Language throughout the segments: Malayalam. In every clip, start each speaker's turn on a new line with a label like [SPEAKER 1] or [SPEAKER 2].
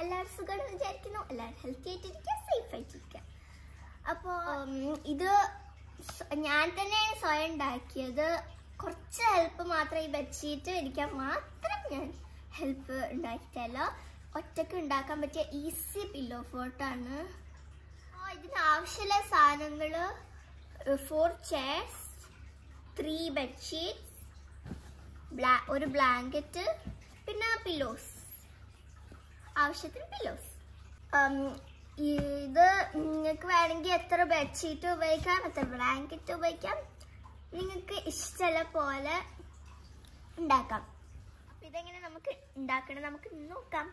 [SPEAKER 1] എല്ലാവരും സുഖമാണെന്ന് വിചാരിക്കുന്നു എല്ലാവരും ഹെൽത്തി ആയിട്ടിരിക്കുക സേഫ് ആയിട്ടിരിക്കുക അപ്പോൾ ഇത് സ്വ- ഞാൻ തന്നെയാണ് സ്വയം ഉണ്ടാക്കിയത് കുറച്ച് ഹെൽപ്പ് മാത്രം ഈ ബെഡ്ഷീറ്റ് ഇരിക്കാൻ മാത്രം ഞാൻ ഹെൽപ്പ് ഉണ്ടാക്കിയിട്ടല്ല ഒറ്റക്ക് ഉണ്ടാക്കാൻ പറ്റിയ ഈസി പില്ലോ ഫോർട്ടാണ് അപ്പോൾ ഇതിന് ആവശ്യമുള്ള സാധനങ്ങൾ ഫോർ ചെയർസ് ത്രീ ബെഡ്ഷീറ്റ്സ് ബ്ലാ ഒരു ബ്ലാങ്കറ്റ് പിന്നെ പില്ലോസ് ആവശ്യത്തിന് പില്ലോസ് ഇത് നിങ്ങൾക്ക് വേണമെങ്കിൽ എത്ര ബെഡ്ഷീറ്റ് ഉപയോഗിക്കാം എത്ര ബ്ലാങ്കറ്റ് ഉപയോഗിക്കാം നിങ്ങൾക്ക് ഇഷ്ടമുള്ള പോലെ ഉണ്ടാക്കാം അപ്പം ഇതെങ്ങനെ നമുക്ക് ഉണ്ടാക്കണം നമുക്ക് നോക്കാം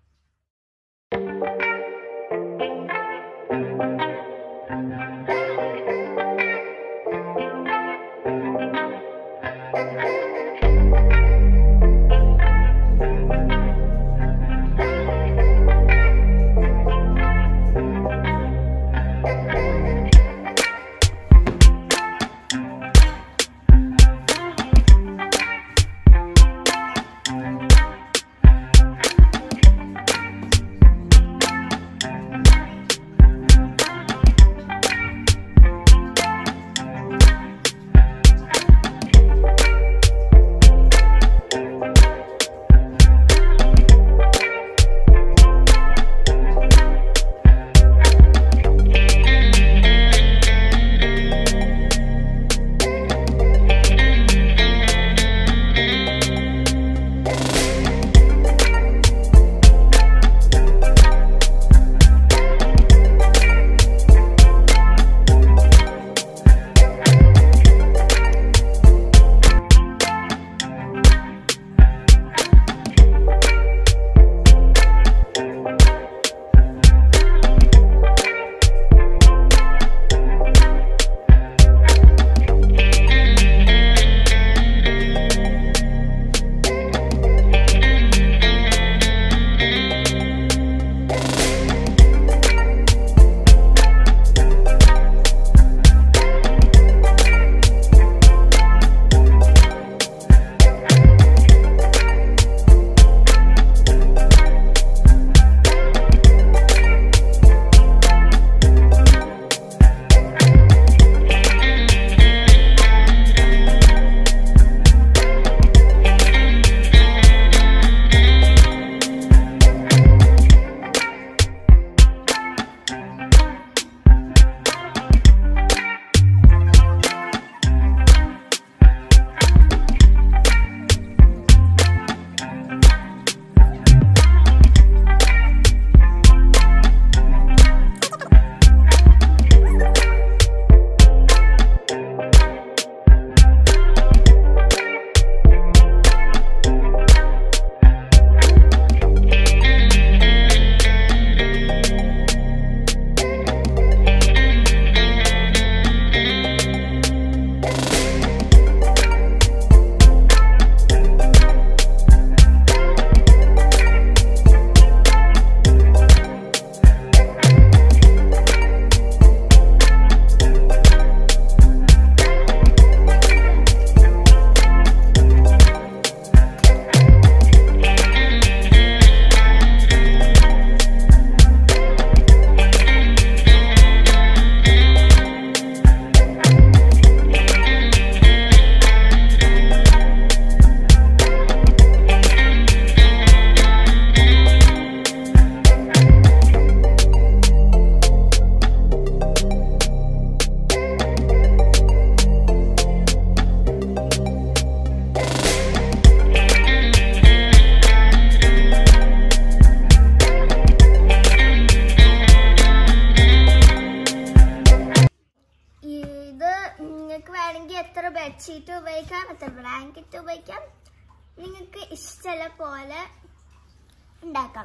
[SPEAKER 1] ഇത് നിങ്ങൾക്ക് വേണമെങ്കിൽ എത്ര ബെഡ്ഷീറ്റ് ഉപയോഗിക്കാം എത്ര ബ്ലാങ്കറ്റ് ഉപയോഗിക്കാം നിങ്ങൾക്ക് ഇഷ്ടമുള്ള പോലെ ഉണ്ടാക്കാം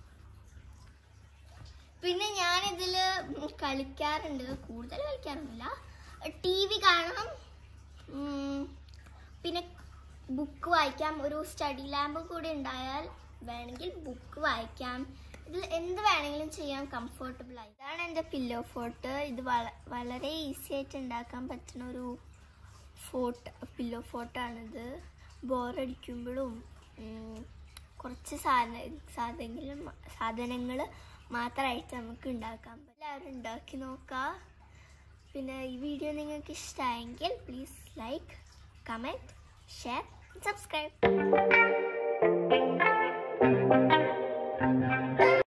[SPEAKER 1] പിന്നെ ഞാൻ ഇതിൽ കളിക്കാറുണ്ട് കൂടുതൽ കളിക്കാറൊന്നുമില്ല ടി വി കാണാം ഉം, പിന്നെ ബുക്ക് വായിക്കാം ഒരു സ്റ്റഡി ലാമ്പ് കൂടി ഉണ്ടായാൽ വേണമെങ്കിൽ ബുക്ക് വായിക്കാം ഇതിൽ എന്ത് വേണമെങ്കിലും ചെയ്യാൻ കംഫർട്ടബിൾ ആയി ഇതാണ് എൻ്റെ പില്ലോ ഫോർട്ട് ഇത് വള- വളരെ ഈസി ആയിട്ട് ഉണ്ടാക്കാൻ പറ്റുന്ന ഒരു ഫോർട്ട് പില്ലോ ഫോർട്ടാണിത് ബോറടിക്കുമ്പോഴും കുറച്ച് സാധന സാധനങ്ങൾ സാധനങ്ങൾ മാത്രമായിട്ട് നമുക്ക് ഉണ്ടാക്കാം എല്ലാവരും ഉണ്ടാക്കി നോക്കാം പിന്നെ ഈ വീഡിയോ നിങ്ങൾക്ക് ഇഷ്ടമായെങ്കിൽ please like comment share subscribe